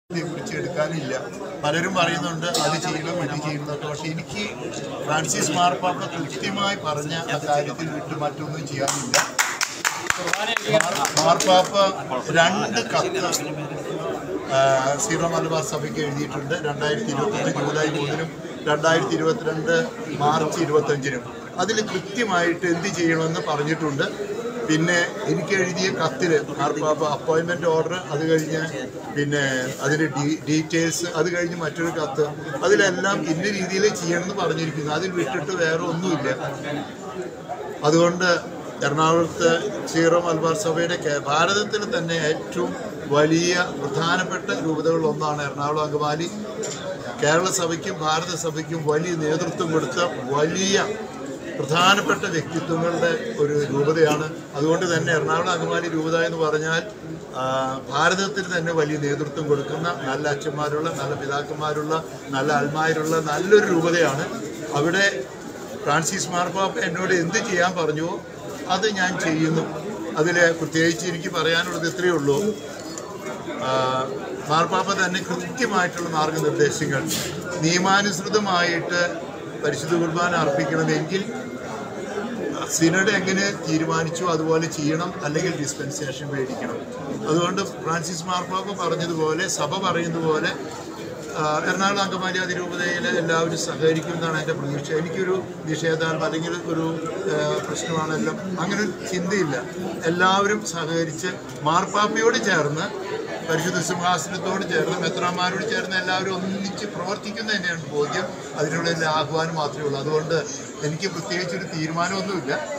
കുറിച്ച് എടുക്കാനില്ല പലരും പറയുന്നുണ്ട് അത് ചെയ്യണം ഇത് ചെയ്യണം എന്നൊക്കെ പക്ഷെ എനിക്ക് ഫ്രാൻസിസ് മാർപ്പാപ്പ കൃത്യമായി പറഞ്ഞ ആ കാര്യത്തിൽ വിട്ട് മറ്റൊന്നും ചെയ്യാനില്ല മാർ- മാർപ്പാപ്പ രണ്ട് കത്ത് ആ, സീറോ മലബാർ സഭയ്ക്ക് എഴുതിയിട്ടുണ്ട് രണ്ടായിരത്തി ഇരുപത്തൊന്ന് ജൂലൈ മൂന്നിനും രണ്ടായിരത്തി ഇരുപത്തിരണ്ട് മാർച്ച് ഇരുപത്തഞ്ചിനും അതിൽ കൃത്യമായിട്ട് എന്ത് ചെയ്യണമെന്ന് പറഞ്ഞിട്ടുണ്ട് പിന്നെ എനിക്ക് എഴുതിയ കത്തിൽ മാർപ്പാപ്പ അപ്പോയിൻമെൻറ്റ് ഓർഡർ അത് കഴിഞ്ഞ് പിന്നെ അതിൻ്റെ ഡീ ഡീറ്റെയിൽസ് അത് കഴിഞ്ഞ് മറ്റൊരു കത്ത് അതിലെല്ലാം ഇന്ന രീതിയിൽ ചെയ്യണമെന്ന് പറഞ്ഞിരിക്കുന്നു അതിൽ വിട്ടിട്ട് വേറെ ഒന്നുമില്ല അതുകൊണ്ട് എറണാകുളത്ത് സീറോ മലബാർ സഭയുടെ കേ- ഭാരതത്തിൽ തന്നെ ഏറ്റവും വലിയ പ്രധാനപ്പെട്ട രൂപതകളിൽ ഒന്നാണ് എറണാകുളം അങ്കമാലി കേരള സഭയ്ക്കും ഭാരത സഭയ്ക്കും വലിയ നേതൃത്വം കൊടുത്ത വലിയ പ്രധാനപ്പെട്ട വ്യക്തിത്വങ്ങളുടെ ഒരു രൂപതയാണ് അതുകൊണ്ട് തന്നെ എറണാകുളം അങ്കമാലി രൂപത എന്ന് പറഞ്ഞാൽ ആ, ഭാരതത്തിൽ തന്നെ വലിയ നേതൃത്വം കൊടുക്കുന്ന നല്ല അച്ഛന്മാരുള്ള നല്ല പിതാക്കന്മാരുള്ള നല്ല അൽമാരുള്ള നല്ലൊരു രൂപതയാണ് അവിടെ ഫ്രാൻസിസ് മാർപ്പാപ്പ എന്നോട് എന്ത് ചെയ്യാൻ പറഞ്ഞുവോ അത് ഞാൻ ചെയ്യുന്നു അതിൽ പ്രത്യേകിച്ച് എനിക്ക് പറയാനുള്ളത് ഇത്രയേ ഉള്ളൂ ആ, മാർപ്പാപ്പ തന്നെ കൃത്യമായിട്ടുള്ള മാർഗനിർദ്ദേശങ്ങൾ നിയമാനുസൃതമായിട്ട് പരിശുദ്ധ കുർബാന അർപ്പിക്കണമെങ്കിൽ സിനഡ് എങ്ങനെ തീരുമാനിച്ചു അതുപോലെ ചെയ്യണം അല്ലെങ്കിൽ ഡിസ്പെൻസേഷൻ മേടിക്കണം അതുകൊണ്ട് ഫ്രാൻസിസ് മാർപ്പാപ്പ പറഞ്ഞതുപോലെ സഭ പറയുന്നത് പോലെ ആ, എറണാകുളം അങ്കമാലി അതിരൂപതയിൽ എല്ലാവരും സഹകരിക്കും എന്നാണ് എൻ്റെ പ്രതീക്ഷ എനിക്കൊരു നിഷേധാൽ അല്ലെങ്കിൽ ഒരു ആ, പ്രശ്നമാണെല്ലാം അങ്ങനെ ഒരു ചിന്തയില്ല എല്ലാവരും സഹകരിച്ച് മാർപ്പാപ്പയോട് ചേർന്ന് പരിശുദ്ധ സിംഹാസനത്തോട് ചേർന്ന് മെത്രാന്മാരോട് ചേർന്ന് എല്ലാവരും ഒന്നിച്ച് പ്രവർത്തിക്കുന്ന തന്നെയാണ് ബോധ്യം അതിനുള്ള എല്ലാ ആഹ്വാനം മാത്രമേ ഉള്ളൂ അതുകൊണ്ട് എനിക്ക് പ്രത്യേകിച്ചൊരു തീരുമാനമൊന്നുമില്ല